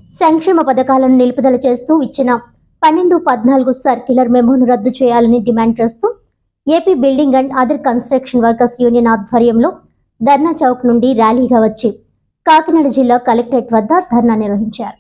సంక్షేమ పథకాలను నిలుపుదల చేస్తూ ఇచ్చిన పన్నెండు పద్నాలుగు సర్క్యులర్ మెమోను రద్దు చేయాలని డిమాండ్ చేస్తూ AP building and other construction workers union ఆధ్వర్యంలో ధర్నా చౌక్ నుండి ర్యాలీగా వచ్చి కాకినాడ జిల్లా కలెక్టరేట్ వద్ద ధర్నా నిర్వహించారు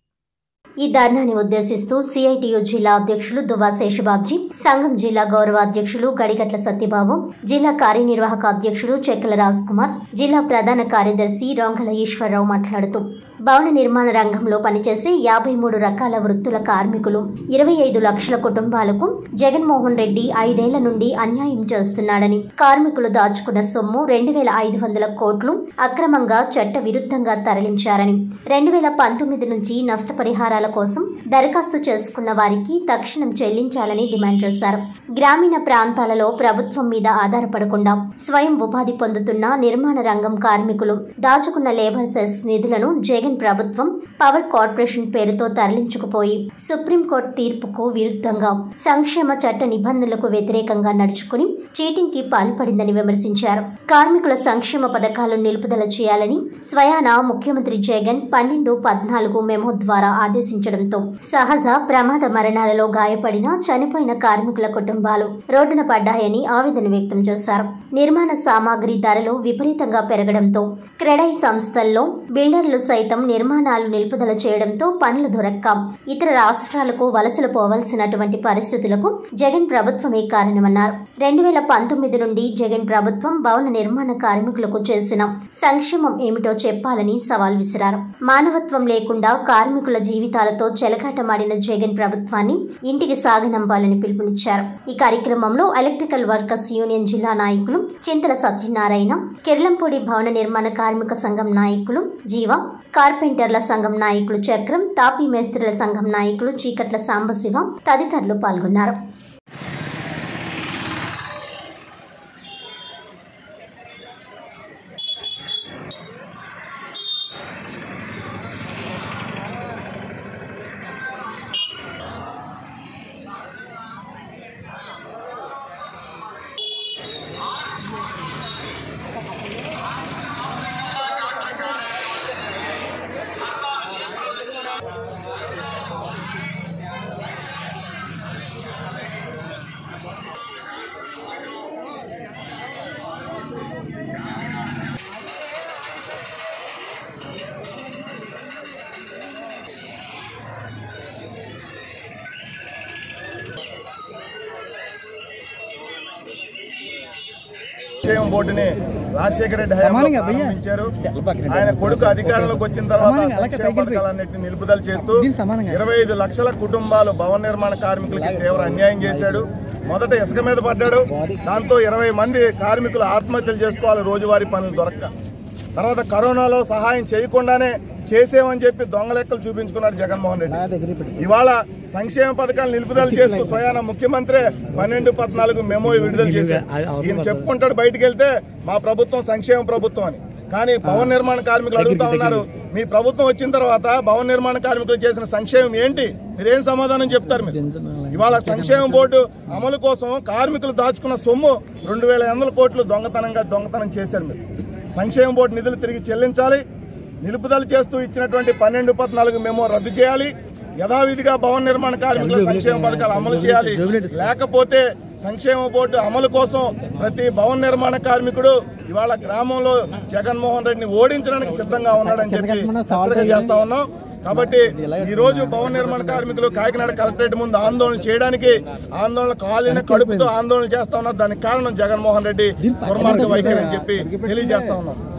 ఈ ధర్నాని ఉద్దేశిస్తూ సిఐటియు జిల్లా అధ్యక్షులు దువా శేషబాబ్జీ సంఘం జిల్లా గౌరవ అధ్యక్షులు గడిగట్ల సత్యబాబు జిల్లా కార్యనిర్వాహక అధ్యక్షులు చెక్కల రాజ్ కుమార్ జిల్లా ప్రధాన కార్యదర్శి రొంగల ఈశ్వరరావు మాట్లాడుతూ భవన నిర్మాణ రంగంలో పనిచేసే యాభై మూడు రకాల వృత్తుల కార్మికులు ఇరవై ఐదు లక్షల కుటుంబాలకు జగన్మోహన్ రెడ్డి ఐదేళ్ల నుండి అన్యాయం చేస్తున్నాడని కార్మికులు దాచుకున్న సొమ్ము రెండు వేల ఐదు వందల కోట్లు అక్రమంగా చట్ట విరుద్ధంగా తరలించారని రెండు వేల పంతొమ్మిది నుంచి నష్టపరిహారాల కోసం దరఖాస్తు చేసుకున్న వారికి తక్షణం చెల్లించాలని డిమాండ్ చేశారు గ్రామీణ ప్రాంతాలలో ప్రభుత్వం మీద ఆధారపడకుండా స్వయం ఉపాధి పొందుతున్న నిర్మాణ రంగం కార్మికులు దాచుకున్న లేబర్ సెస్ నిధులను జగన్ ప్రభుత్వం పవర్ కార్పొరేషన్ పేరుతో తరలించుకుపోయి సుప్రీంకోర్టు తీర్పుకు విరుద్ధంగా సంక్షేమ చట్ట నిబంధనలకు వ్యతిరేకంగా నడుచుకుని చీటింగ్ కి పాల్పడిందని విమర్శించారు కార్మికుల సంక్షేమ పథకాలను నిలుపుదల చేయాలని స్వయాన ముఖ్యమంత్రి జగన్ పన్నెండు పద్నాలుగు మెమో ద్వారా ఆదేశించడంతో సహజ ప్రమాద మరణాలలో గాయపడిన చనిపోయిన కార్మికుల కుటుంబాలు రోడ్డున పడ్డాయని ఆవేదన వ్యక్తం చేశారు నిర్మాణ సామాగ్రి ధరలు విపరీతంగా పెరగడంతో క్రెడై సంస్థల్లో బిల్డర్లు సైతం నిర్మాణాలు నిలుపుదల చేయడంతో పనులు దొరక్క ఇతర రాష్ట్రాలకు వలసలు పోవలసినటువంటి పరిస్థితులకు జగన్ ప్రభుత్వమే కారణమన్నారు రెండు వేల పంతొమ్మిది నుండి జగన్ ప్రభుత్వం భవన నిర్మాణ కార్మికులకు చేసిన సంక్షేమం ఏమిటో చెప్పాలని సవాల్ విసిరారు మానవత్వం లేకుండా కార్మికుల జీవితాలతో చెలగాటమాడిన జగన్ ప్రభుత్వాన్ని ఇంటికి సాగనంపాలని పిలుపునిచ్చారు ఈ కార్యక్రమంలో ఎలక్ట్రికల్ వర్కర్స్ యూనియన్ జిల్లా నాయకులు చింతల సత్యనారాయణ కిర్లంపూడి భవన నిర్మాణ కార్మిక సంఘం నాయకులు జీవ కార్పెంటర్ల సంఘం నాయకులు చక్రం తాపీ మేస్త్రుల సంఘం నాయకులు చీకట్ల సాంబశివ తదితరులు పాల్గొన్నారు సంక్షేమ బోర్డుని రాజశేఖర రెడ్డి హయాంలో సమానంగా భయ్యా. ప్రారంభించారు సెల్ పక్కన ఆయన కొడుకు అధికారంలోకి వచ్చిన తర్వాత సమానంగా, అలాగే సంక్షేమ పైకి వెళ్ళిపోయి. పథకాలన్నింటినీ నిలుపుదల చేస్తూ దీని సమానంగా. ఇరవై ఐదు లక్షల కుటుంబాలు భవన నిర్మాణ కార్మికులకి తీవ్ర అన్యాయం చేశాడు మొదట ఇసుక మీద పడ్డాడు దాంతో ఇరవై మంది కార్మికులు ఆత్మహత్యలు చేసుకోవాలి రోజువారీ పనులు దొరక్క తర్వాత కరోనాలో సహాయం చేయకుండానే చేసేమని చెప్పి దొంగ లెక్కలు చూపించుకున్నాడు జగన్మోహన్ రెడ్డి ఇవాళ సంక్షేమ పథకాలు నిలుపుదల చేస్తూ స్వయాన ముఖ్యమంత్రి పన్నెండు పద్నాలుగు మెమో విడుదల చేశారు ఈయన చెప్పుకుంటాడు బయటికి వెళ్తే మా ప్రభుత్వం సంక్షేమ ప్రభుత్వం అని కానీ భవన నిర్మాణ కార్మికులు అడుగుతా ఉన్నారు మీ ప్రభుత్వం వచ్చిన తర్వాత భవన నిర్మాణ కార్మికులు చేసిన సంక్షేమం ఏంటి మీరేం సమాధానం చెప్తారు మీరు ఇవాళ సంక్షేమ బోర్డు అమలు కోసం కార్మికులు దాచుకున్న సొమ్ము రెండు వేల వందల కోట్లు దొంగతనంగా దొంగతనం చేశారు మీరు సంక్షేమ బోర్డు నిధులు తిరిగి చెల్లించాలి నిలుపుదల చేస్తూ ఇచ్చినటువంటి పన్నెండు పద్నాలుగు మెమో రద్దు చేయాలి యథావిధిగా భవన నిర్మాణ కార్మికుల సంక్షేమ పథకాలు అమలు చేయాలి లేకపోతే సంక్షేమ బోర్డు అమలు కోసం ప్రతి భవన నిర్మాణ కార్మికుడు ఇవాళ గ్రామంలో జగన్మోహన్ రెడ్డిని ఓడించడానికి సిద్ధంగా ఉన్నాడని చెప్పి హెచ్చరిక చేస్తా ఉన్నాం కాబట్టి ఈ రోజు భవన నిర్మాణ కార్మికులు కాకినాడ కలెక్టరేట్ ముందు ఆందోళన చేయడానికి ఆందోళన కాలిన కడుపుతో ఆందోళన చేస్తా ఉన్నారు దానికి కారణం జగన్మోహన్ రెడ్డి దుర్మార్గ వైఖరి అని చెప్పి తెలియజేస్తా ఉన్నాం